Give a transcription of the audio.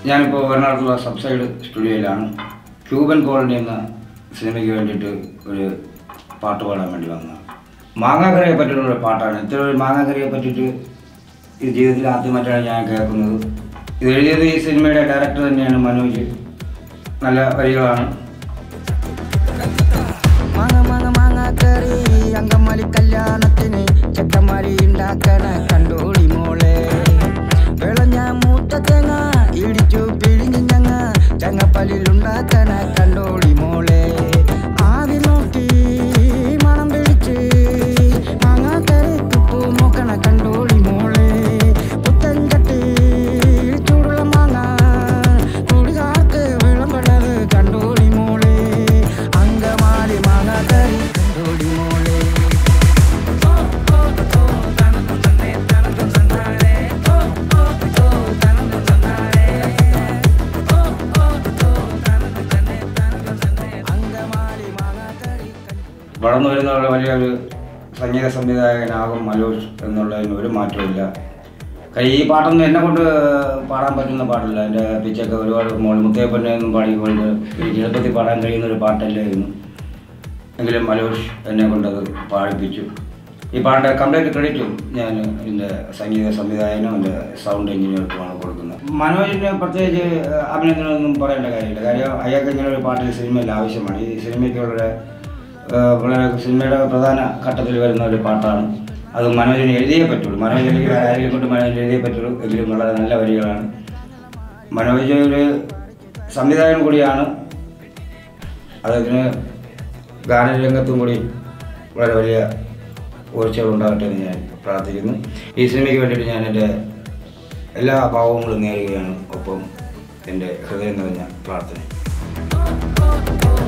ഞാനിപ്പോൾ എറണാകുളത്തുള്ള സബ്സൈഡ് സ്റ്റുഡിയോയിലാണ് ക്യൂബൻ കോളനി എന്ന സിനിമയ്ക്ക് വേണ്ടിയിട്ട് ഒരു പാട്ട് പാടാൻ വേണ്ടി വന്നതാണ് മാങ്ങാക്കറിയെ പറ്റിയുള്ള ഒരു പാട്ടാണ് ഇത്ര ഒരു മാങ്ങാക്കറിയെ പറ്റിയിട്ട് ഈ ജീവിതത്തിൽ ആദ്യമായിട്ടാണ് ഞാൻ കേൾക്കുന്നത് ഇത് എഴുതിയത് ഈ സിനിമയുടെ ഡയറക്ടർ തന്നെയാണ് മനോജ് നല്ല വരികളാണ് മാങ്ങ മാങ്ങ മാങ്ങ കറി അങ്കമാലി കല്യാണത്തിന് ചെക്കന്മാരി ഉണ്ടാക്കണ കണ്ടോളി മോളെ വിളഞ്ഞ മൂത്ത തേങ്ങ ഇടിച്ചു പിഴിഞ്ഞ് ഞങ്ങ ചങ്ങപ്പല്ലിലുണ്ടാക്കണ കണ്ടോളി മോളെ ആദ്യം നോക്കി മണം പിടിച്ച് മാങ്ങ കറി തുപ്പു നോക്കണ കണ്ടോളി മോളെ പുത്തൻ ചട്ടി ചൂടുള്ള മാങ്ങ കുടികാർക്ക് വിളമ്പടത് കണ്ടോളി മോളെ അങ്കമാലി മാങ്ങ കറി കണ്ടോളി മോളെ അങ്കമാലി മാങ്ങ കറി വളർന്നു വരുന്ന വലിയൊരു സംഗീത സംവിധായകനാകും മനോജ് എന്നുള്ളതിന് ഒരു മാറ്റമില്ല കാര്യം ഈ പാട്ടൊന്നും എന്നെ കൊണ്ട് പാടാൻ പറ്റുന്ന പാട്ടല്ല എൻ്റെ പിച്ചൊക്കെ ഒരുപാട് മോൾ മുത്തയപ്പന്നെ ഒന്നും പാടിക്കൊണ്ട് എനിക്ക് എളുപ്പത്തിൽ പാടാൻ കഴിയുന്ന ഒരു പാട്ടല്ലായിരുന്നു എങ്കിലും മനോജ് എന്നെ കൊണ്ടത് പാടിപ്പിച്ചു ഈ പാട്ടിൻ്റെ കംപ്ലീറ്റ് ക്രെഡിറ്റും ഞാൻ ഇതിൻ്റെ സംഗീത സംവിധായകനും എൻ്റെ സൗണ്ട് എഞ്ചിനീയർക്കുമാണ് കൊടുക്കുന്നത് മനോജിന് പ്രത്യേകിച്ച് അഭിനയത്തിനൊന്നും പറയേണ്ട കാര്യമില്ല കാര്യം അയാൾക്ക് ഇങ്ങനെ ഒരു പാട്ട് സിനിമയിൽ ആവശ്യമാണ് ഈ സിനിമയ്ക്കുള്ള ഏഹ് വളരെ സിനിമയുടെ പ്രധാന ഘട്ടത്തിൽ വരുന്ന ഒരു പാട്ടാണ് അത് മനോജിന് എഴുതിയേ പറ്റുള്ളൂ മനോജ് അല്ലെങ്കിൽ ആരെങ്കിലും കൊണ്ട് മനോജിന് എഴുതിയേ പറ്റുള്ളൂ എങ്കിലും വളരെ നല്ല വരികളാണ് മനോജ് ഒരു സംവിധായകൻ കൂടിയാണ് അദ്ദേഹത്തിന് ഗാനരംഗത്തും കൂടി വളരെ വലിയ ഉയർച്ചകൾ ഉണ്ടാകട്ടെ എന്ന് ഞാൻ പ്രാർത്ഥിക്കുന്നു ഈ സിനിമയ്ക്ക് വേണ്ടിയിട്ട് ഞാൻ എൻ്റെ എല്ലാ ഭാവങ്ങളും നേരുകയാണ് ഒപ്പം എൻ്റെ ഹൃദയം നിറഞ്ഞ പ്രാർത്ഥന